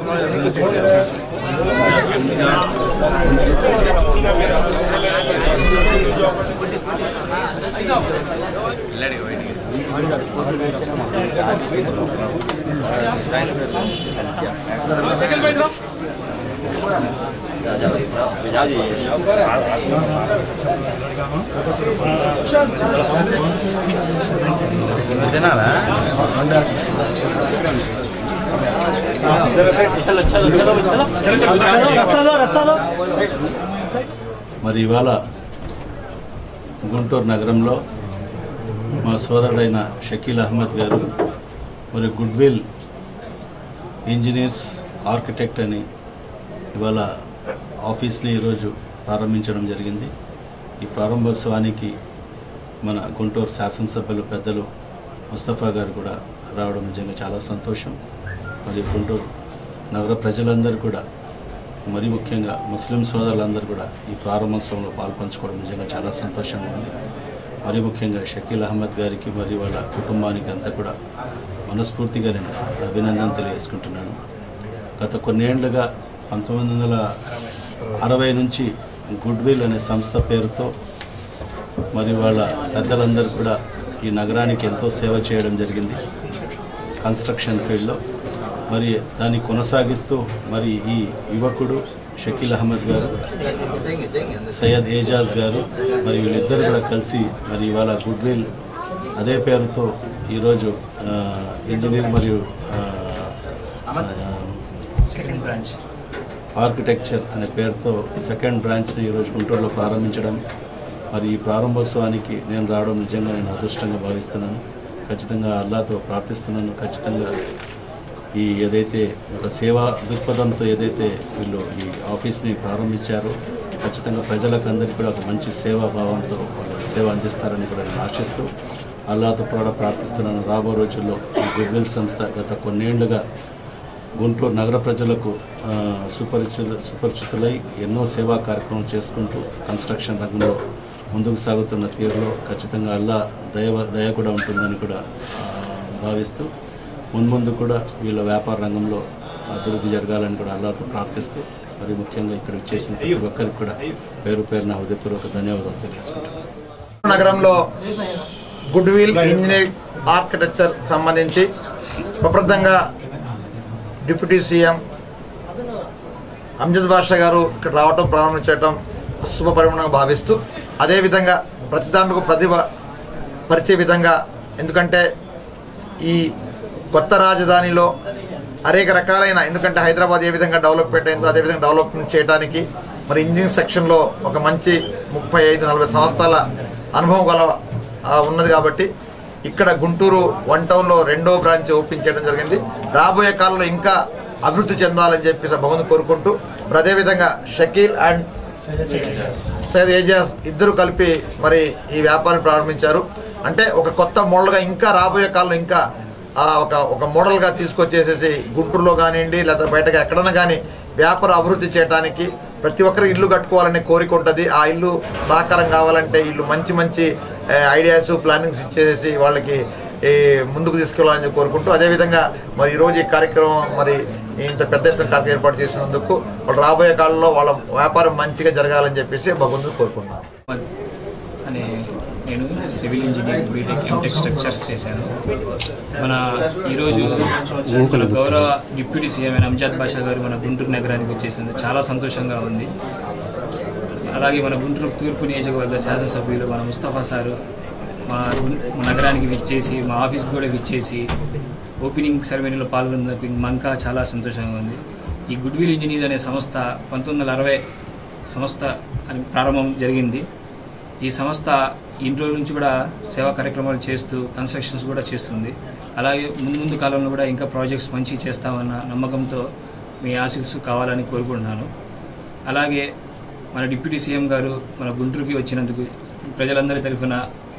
తినాలా మరి ఇవాళ గుంటూరు నగరంలో మా సోదరుడైన షకీల్ అహ్మద్ గారు మరి గుడ్విల్ ఇంజనీర్స్ ఆర్కిటెక్ట్ అని ఇవాళ ఆఫీస్ని ఈరోజు ప్రారంభించడం జరిగింది ఈ ప్రారంభోత్సవానికి మన గుంటూరు శాసనసభ్యులు పెద్దలు ముస్తఫా గారు కూడా రావడం నిజంగా చాలా సంతోషం మరి గుంటూరు నగర ప్రజలందరూ కూడా మరి ముఖ్యంగా ముస్లిం సోదరులందరూ కూడా ఈ ప్రారంభోత్సవంలో పాల్పంచుకోవడం నిజంగా చాలా సంతోషంగా ఉంది మరి ముఖ్యంగా షకీల్ అహ్మద్ గారికి మరి వాళ్ళ కుటుంబానికి అంతా కూడా మనస్ఫూర్తిగా నేను అభినందన తెలియజేసుకుంటున్నాను గత కొన్నేళ్లుగా పంతొమ్మిది వందల అరవై నుంచి గుడ్విల్ అనే సంస్థ పేరుతో మరి వాళ్ళ పెద్దలందరూ కూడా ఈ నగరానికి ఎంతో సేవ చేయడం జరిగింది కన్స్ట్రక్షన్ ఫీల్డ్లో మరి దాన్ని కొనసాగిస్తూ మరి ఈ యువకుడు షకీల్ అహ్మద్ గారు సయ్యద్ ఏజాజ్ గారు మరి వీళ్ళిద్దరు కూడా కలిసి మరి ఇవాళ గుడ్విల్ అదే పేరుతో ఈరోజు ఆ, ఇంజనీర్ మరియు ఆ, ఆర్కిటెక్చర్ అనే పేరుతో సెకండ్ బ్రాంచ్ని ఈరోజు గుంటూరులో ప్రారంభించడం మరి ఈ ప్రారంభోత్సవానికి నేను రావడం నిజంగా నేను అదృష్టంగా భావిస్తున్నాను ఖచ్చితంగా అల్లాతో ప్రార్థిస్తున్నాను ఖచ్చితంగా ఈ ఏదైతే ఒక సేవా దృక్పథంతో ఏదైతే వీళ్ళు ఈ ఆఫీస్ని ప్రారంభించారో ఖచ్చితంగా ప్రజలకు అందరికీ కూడా ఒక మంచి సేవా భావంతో వాళ్ళు సేవ అందిస్తారని కూడా నేను ఆశిస్తూ అల్లాతో కూడా ప్రార్థిస్తున్నాను రాబో రోజుల్లో ఈ గుడ్విల్ సంస్థ గత కొన్నేళ్లుగా గుంటూరు నగర ప్రజలకు ఆ, సుపరిచిత సుపరిచితులై ఎన్నో సేవా కార్యక్రమాలు చేసుకుంటూ కన్స్ట్రక్షన్ రంగంలో ముందుకు సాగుతున్న తీరులో ఖచ్చితంగా అల్లా దయ దయ కూడా ఉంటుందని కూడా ఆ, భావిస్తూ మున్ముందు కూడా వీళ్ళ వ్యాపార రంగంలో అభివృద్ధి జరగాలని కూడా అల్లాతో ప్రార్థిస్తూ మరి ముఖ్యంగా ఇక్కడికి చేసిన ప్రతి ఒక్కరికి కూడా పేరు పేరున హృదయపూర్వక ధన్యవాదాలు తెలియజేసుకుంటున్నాను నగరంలో గుడ్ విల్ ఇంజనీరింగ్ ఆర్కిటెక్చర్ సంబంధించి ప్రప్రదంగా డిప్యూటీ సీఎం అంజద్ బాషా గారు ఇక్కడ రావటం ప్రారంభం చేయటం శుభ పరిమాణంగా భావిస్తూ అదేవిధంగా ప్రతి దాంట్లో ప్రతిభ పరిచే విధంగా ఎందుకంటే ఈ కొత్త రాజధానిలో అనేక రకాలైన ఎందుకంటే హైదరాబాద్ ఏ విధంగా డెవలప్మెంట్ అయిందో అదే విధంగా డెవలప్మెంట్ చేయడానికి మరి ఇంజనీరింగ్ సెక్షన్లో ఒక మంచి ముప్పై ఐదు నలభై సంవత్సరాల అనుభవం గల ఆ, ఉన్నది కాబట్టి ఇక్కడ గుంటూరు వన్ టౌన్లో రెండో బ్రాంచ్ ఓపెన్ చేయడం జరిగింది రాబోయే కాలంలో ఇంకా అభివృద్ధి చెందాలని చెప్పేసి భగవంతు కోరుకుంటూ మరి అదేవిధంగా షకీల్ అండ్ సైద్ ఏజాజ్ ఇద్దరు కలిపి మరి ఈ వ్యాపారం ప్రారంభించారు అంటే ఒక కొత్త మోడల్గా ఇంకా రాబోయే కాలంలో ఇంకా ఆ, ఒక ఒక మోడల్గా తీసుకొచ్చేసేసి గుంటూరులో కానివ్వండి లేదా బయటగా ఎక్కడైనా కానీ వ్యాపార అభివృద్ధి చేయడానికి ప్రతి ఒక్కరు ఇల్లు కట్టుకోవాలనే కోరిక ఉంటుంది ఆ ఇల్లు సహకారం కావాలంటే ఇల్లు మంచి మంచి ఐడియాస్ ప్లానింగ్స్ ఇచ్చేసి వాళ్ళకి ఈ ముందుకు తీసుకెళ్ళాలని కోరుకుంటూ అదేవిధంగా మరి ఈరోజు ఈ కార్యక్రమం మరి ఇంత పెద్ద ఎత్తున కార్యక్రమం ఏర్పాటు చేసినందుకు వాళ్ళు రాబోయే కాలంలో వాళ్ళ వ్యాపారం మంచిగా జరగాలని చెప్పేసి భగవంతుని కోరుకుంటున్నాను అనే నేను civil engineering BTech MTech structures చేశాను మన ఈరోజు మన గౌరవ డిప్యూటీ సీఎం అయిన అంజాద్ బాషా గారు మన గుంటూరు నగరానికి వచ్చేసింది చాలా సంతోషంగా ఉంది అలాగే మన గుంటూరు తూర్పు నియోజకవర్గ శాసనసభ్యులు మన ముస్తఫా సారు మా గుం- మా నగరానికి విచ్చేసి మా ఆఫీస్కి కూడా విచ్చేసి ఓపెనింగ్ సెరమనీలో పాల్గొన్నందుకు మనకా చాలా సంతోషంగా ఉంది ఈ గుడ్ విల్ ఇంజనీర్ అనే సంస్థ పంతొమ్మిది వందల అరవై సంస్థ అని ప్రారంభం జరిగింది ఈ సంస్థ ఇన్ని రోజుల నుంచి కూడా సేవా కార్యక్రమాలు చేస్తూ కన్స్ట్రక్షన్స్ కూడా చేస్తుంది అలాగే ముందు ముందు కాలంలో కూడా ఇంకా ప్రాజెక్ట్స్ మంచి చేస్తామన్న నమ్మకంతో మీ ఆశీస్సు కావాలని కోరుకుంటున్నాను అలాగే మన డిప్యూటీ సీఎం గారు మన గుంటూరుకి వచ్చినందుకు ప్రజలందరి తరఫున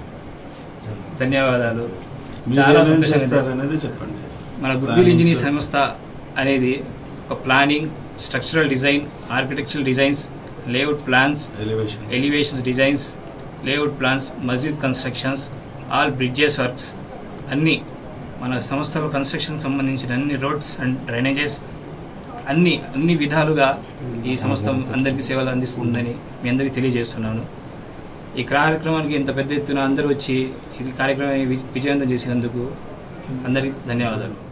ధన్యవాదాలు మీరు చాలా ఏమేం సంతోషంగా ఉంది. చేస్తారనేది చెప్పండి మన గుడ్విల్ ఇంజనీర్ సంస్థ అనేది ఒక planning structural design architectural designs layout plans elevation elevations designs layout plans మస్జిద్ కన్స్ట్రక్షన్స్ ఆల్ బ్రిడ్జెస్ వర్క్స్ అన్నీ మన సంస్థలో కన్స్ట్రక్షన్ సంబంధించిన అన్ని రోడ్స్ అండ్ డ్రైనేజెస్ అన్ని అన్ని విధాలుగా ఈ సంస్థ అందరికీ సేవలు అందిస్తుందని మీ అందరికీ తెలియజేస్తున్నాను ఈ కార్యక్రమానికి ఇంత పెద్ద ఎత్తున అందరూ వచ్చి ఈ కార్యక్రమాన్ని విజ- విజయవంతం చేసినందుకు అందరికీ ధన్యవాదాలు